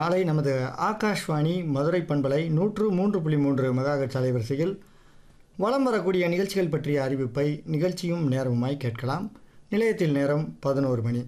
நாளை நமது ஆகாஷ்வாணி மதுரை பண்பலை நூற்று மூன்று புள்ளி மூன்று மெகாஹெர்ட்ஸ் அலைவரிசையில் வலம் வரக்கூடிய நிகழ்ச்சிகள் பற்றிய அறிவிப்பை நிகழ்ச்சியும் நேரமுமாய் கேட்கலாம் நிலையத்தில் நேரம் பதினோரு மணி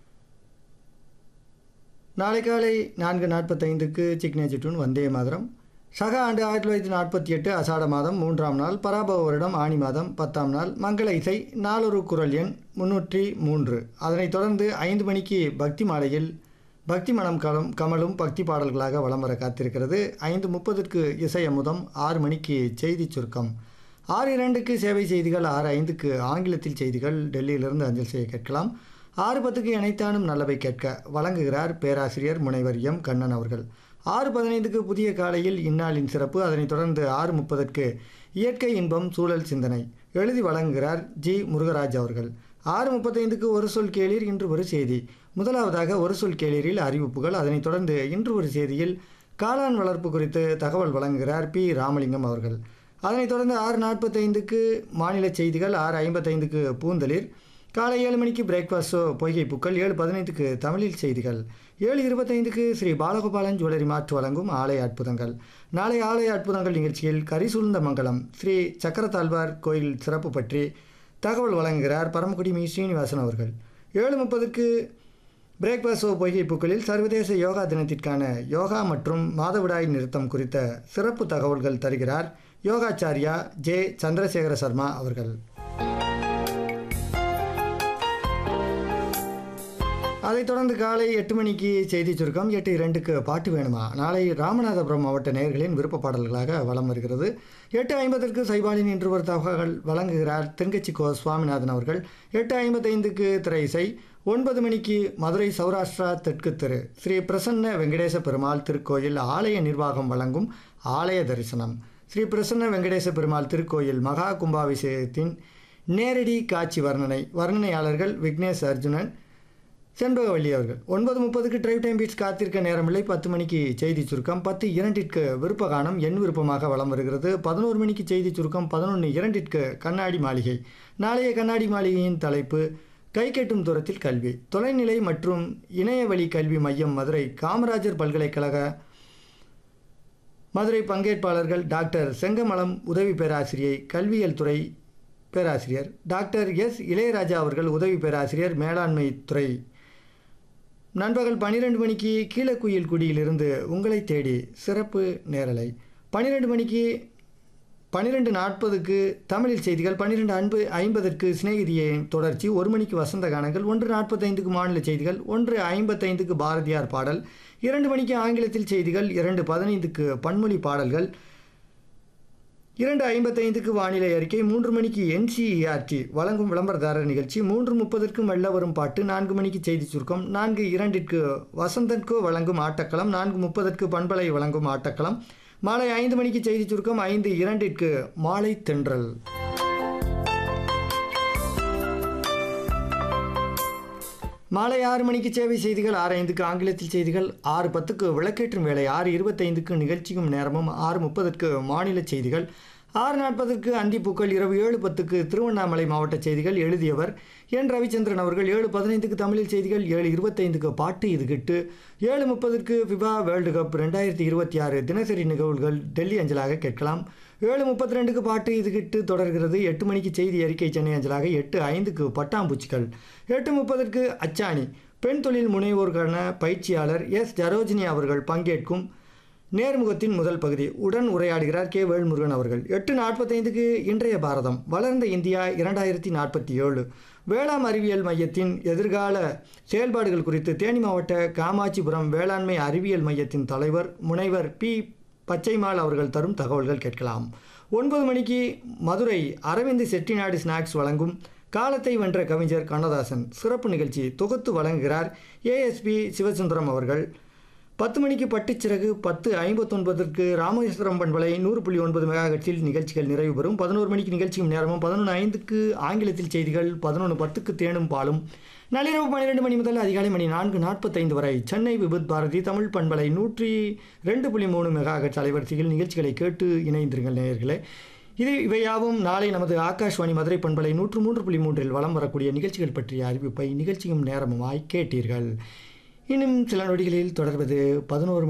நாளை காலை நான்கு நாற்பத்தைந்துக்கு சிக்னேஜி டூன் வந்தே மாதரம் சக ஆண்டு ஆயிரத்தி தொள்ளாயிரத்தி நாற்பத்தி எட்டு அசாட மாதம் மூன்றாம் நாள் பராபவ வருடம் ஆணி மாதம் பத்தாம் நாள் மங்கள இசை நாலொரு குரல் எண் முன்னூற்றி மூன்று அதனைத் தொடர்ந்து ஐந்து மணிக்கு பக்தி மாலையில் பக்தி மனம் கலம் கமலும் பக்தி பாடல்களாக வலம் வர காத்திருக்கிறது ஐந்து முப்பதுக்கு இசை அமுதம் ஆறு மணிக்கு செய்தி சுருக்கம் ஆறு இரண்டுக்கு சேவை செய்திகள் ஆறு ஐந்துக்கு ஆங்கிலத்தில் செய்திகள் டெல்லியிலிருந்து அஞ்சல் செய்ய கேட்கலாம் ஆறு பத்துக்கு இணைத்தானும் நல்லவை கேட்க வழங்குகிறார் பேராசிரியர் முனைவர் எம் கண்ணன் அவர்கள் ஆறு பதினைந்துக்கு புதிய காலையில் இந்நாளின் சிறப்பு அதனைத் தொடர்ந்து ஆறு முப்பதற்கு இயற்கை இன்பம் சூழல் சிந்தனை எழுதி வழங்குகிறார் ஜி முருகராஜ் அவர்கள் ஆறு முப்பத்தைந்துக்கு ஒரு சொல் கேளீர் இன்று ஒரு செய்தி முதலாவதாக ஒரு சொல் கேளீரில் அறிவிப்புகள் அதனைத் தொடர்ந்து இன்று ஒரு செய்தியில் காளான் வளர்ப்பு குறித்து தகவல் வழங்குகிறார் பி ராமலிங்கம் அவர்கள் அதனைத் தொடர்ந்து ஆறு நாற்பத்தைந்துக்கு மாநில செய்திகள் ஆறு ஐம்பத்தைந்துக்கு பூந்தளிர் காலை ஏழு மணிக்கு பிரேக்ஃபாஸ்ட் ஷோ பொய்கை புக்கள் ஏழு பதினைந்துக்கு தமிழில் செய்திகள் ஏழு இருபத்தைந்துக்கு ஸ்ரீ பாலகோபாலன் ஜுவல்லரி மாற்று வழங்கும் ஆலய அற்புதங்கள் நாளை ஆலய அற்புதங்கள் நிகழ்ச்சியில் கரிசூழ்ந்த மங்கலம் ஸ்ரீ சக்கரத்தாழ்வார் கோயில் சிறப்பு பற்றி தகவல் வழங்குகிறார் பரமக்குடி மீ ஸ்ரீனிவாசன் அவர்கள் ஏழு முப்பதுக்கு பிரேக்ஃபாஸ்ட் ஷோ பொய்கை பூக்களில் சர்வதேச யோகா தினத்திற்கான யோகா மற்றும் மாதவிடாய் நிறுத்தம் குறித்த சிறப்பு தகவல்கள் தருகிறார் யோகாச்சாரியா ஜே சந்திரசேகர சர்மா அவர்கள் அதைத் தொடர்ந்து காலை எட்டு மணிக்கு செய்தி சுருக்கம் எட்டு இரண்டுக்கு பாட்டு வேணுமா நாளை ராமநாதபுரம் மாவட்ட நேயர்களின் விருப்ப பாடல்களாக வலம் வருகிறது எட்டு ஐம்பதற்கு சைபாலின் இன்று ஒரு தகவல் வழங்குகிறார் தென்கட்சி கோ சுவாமிநாதன் அவர்கள் எட்டு ஐம்பத்தைந்துக்கு திரை இசை ஒன்பது மணிக்கு மதுரை சௌராஷ்டிரா தெற்கு தெரு ஸ்ரீ பிரசன்ன வெங்கடேச பெருமாள் திருக்கோயில் ஆலய நிர்வாகம் வழங்கும் ஆலய தரிசனம் ஸ்ரீ பிரசன்ன வெங்கடேச பெருமாள் திருக்கோயில் மகா கும்பாபிஷேகத்தின் நேரடி காட்சி வர்ணனை வர்ணனையாளர்கள் விக்னேஷ் அர்ஜுனன் செண்பகவல்லி அவர்கள் ஒன்பது முப்பதுக்கு டிரைவ் டைம் பீட்ஸ் காத்திருக்க நேரமில்லை பத்து மணிக்கு செய்தி சுருக்கம் பத்து இரண்டிற்கு விருப்ப கானம் என் விருப்பமாக வலம் வருகிறது பதினோரு மணிக்கு செய்தி சுருக்கம் பதினொன்று இரண்டிற்கு கண்ணாடி மாளிகை நாளைய கண்ணாடி மாளிகையின் தலைப்பு கை கெட்டும் தூரத்தில் கல்வி தொலைநிலை மற்றும் இணையவழி கல்வி மையம் மதுரை காமராஜர் பல்கலைக்கழக மதுரை பங்கேற்பாளர்கள் டாக்டர் செங்கமலம் உதவி பேராசிரியை கல்வியியல் துறை பேராசிரியர் டாக்டர் எஸ் இளையராஜா அவர்கள் உதவி பேராசிரியர் மேலாண்மை துறை நண்பகல் பன்னிரெண்டு மணிக்கு கீழக்குயில் குடியிலிருந்து உங்களை தேடி சிறப்பு நேரலை பன்னிரெண்டு மணிக்கு பன்னிரெண்டு நாற்பதுக்கு தமிழில் செய்திகள் பன்னிரெண்டு அன்பு ஐம்பதற்கு சிநேகிதியை தொடர்ச்சி ஒரு மணிக்கு வசந்த கானங்கள் ஒன்று நாற்பத்தைந்துக்கு மாநில செய்திகள் ஒன்று ஐம்பத்தைந்துக்கு பாரதியார் பாடல் இரண்டு மணிக்கு ஆங்கிலத்தில் செய்திகள் இரண்டு பதினைந்துக்கு பன்மொழி பாடல்கள் இரண்டு ஐம்பத்தைந்துக்கு வானிலை அறிக்கை மூன்று மணிக்கு என்சிஇஆர்டி வழங்கும் விளம்பரதாரர் நிகழ்ச்சி மூன்று முப்பதற்கு மெல்ல வரும் பாட்டு நான்கு மணிக்கு செய்தி சுருக்கம் நான்கு இரண்டிற்கு வசந்தன்கோ வழங்கும் ஆட்டக்களம் நான்கு முப்பதற்கு பண்பலை வழங்கும் ஆட்டக்களம் மாலை ஐந்து மணிக்கு செய்தி சுருக்கம் ஐந்து இரண்டிற்கு மாலை தென்றல் மாலை ஆறு மணிக்கு சேவை செய்திகள் ஆறு ஐந்துக்கு ஆங்கிலத்தில் செய்திகள் ஆறு பத்துக்கு விளக்கேற்றும் வேலை ஆறு இருபத்தைந்துக்கு நிகழ்ச்சியும் நேரமும் ஆறு முப்பதற்கு மாநில செய்திகள் ஆறு நாற்பதுக்கு அந்திப்பூக்கள் இரவு ஏழு பத்துக்கு திருவண்ணாமலை மாவட்ட செய்திகள் எழுதியவர் என் ரவிச்சந்திரன் அவர்கள் ஏழு பதினைந்துக்கு தமிழில் செய்திகள் ஏழு இருபத்தைந்துக்கு பாட்டு இது கிட்டு ஏழு முப்பதுக்கு ஃபிபா வேர்ல்டு கப் ரெண்டாயிரத்தி இருபத்தி ஆறு தினசரி நிகழ்வுகள் டெல்லி அஞ்சலாக கேட்கலாம் ஏழு முப்பத்தி ரெண்டுக்கு பாட்டு இது கிட்டு தொடர்கிறது எட்டு மணிக்கு செய்தி அறிக்கை சென்னை அஞ்சலாக எட்டு ஐந்துக்கு பட்டாம்பூச்சிகள் எட்டு முப்பதற்கு அச்சாணி பெண் தொழில் முனைவோருக்கான பயிற்சியாளர் எஸ் ஜரோஜினி அவர்கள் பங்கேற்கும் நேர்முகத்தின் முதல் பகுதி உடன் உரையாடுகிறார் கே வேல்முருகன் அவர்கள் எட்டு நாற்பத்தைந்துக்கு இன்றைய பாரதம் வளர்ந்த இந்தியா இரண்டாயிரத்தி நாற்பத்தி ஏழு வேளாண் அறிவியல் மையத்தின் எதிர்கால செயல்பாடுகள் குறித்து தேனி மாவட்ட காமாட்சிபுரம் வேளாண்மை அறிவியல் மையத்தின் தலைவர் முனைவர் பி பச்சைமால் அவர்கள் தரும் தகவல்கள் கேட்கலாம் ஒன்பது மணிக்கு மதுரை அரவிந்த் செட்டிநாடு ஸ்நாக்ஸ் வழங்கும் காலத்தை வென்ற கவிஞர் கண்ணதாசன் சிறப்பு நிகழ்ச்சி தொகுத்து வழங்குகிறார் ஏஎஸ்பி சிவசுந்தரம் அவர்கள் பத்து மணிக்கு பட்டுச்சிறகு பத்து ஐம்பத்தொன்பதற்கு ராமேஸ்வரம் பண்பலை நூறு புள்ளி ஒன்பது மெகாஹெட்ஸில் நிகழ்ச்சிகள் நிறைவு பெறும் பதினோரு மணிக்கு நிகழ்ச்சியும் நேரமும் பதினொன்று ஐந்துக்கு ஆங்கிலத்தில் செய்திகள் பதினொன்று பத்துக்கு தேனும் பாலும் நள்ளிரவு பன்னிரெண்டு மணி முதல் அதிகாலை மணி நான்கு நாற்பத்தைந்து வரை சென்னை விபத் பாரதி தமிழ் பண்பலை நூற்றி ரெண்டு புள்ளி மூணு மெகாஹெட்ஸ் அலைவரிசையில் நிகழ்ச்சிகளை கேட்டு இணைந்திருங்கள் நேயர்களே இது இவையாவும் நாளை நமது ஆகாஷ்வாணி மதுரை பண்பலை நூற்று மூன்று புள்ளி மூன்றில் வலம் வரக்கூடிய நிகழ்ச்சிகள் பற்றிய அறிவிப்பை நிகழ்ச்சியும் நேரமுமாய் கேட்டீர்கள் இன்னும் சில நொடிகளில் தொடர்வது பதினோரு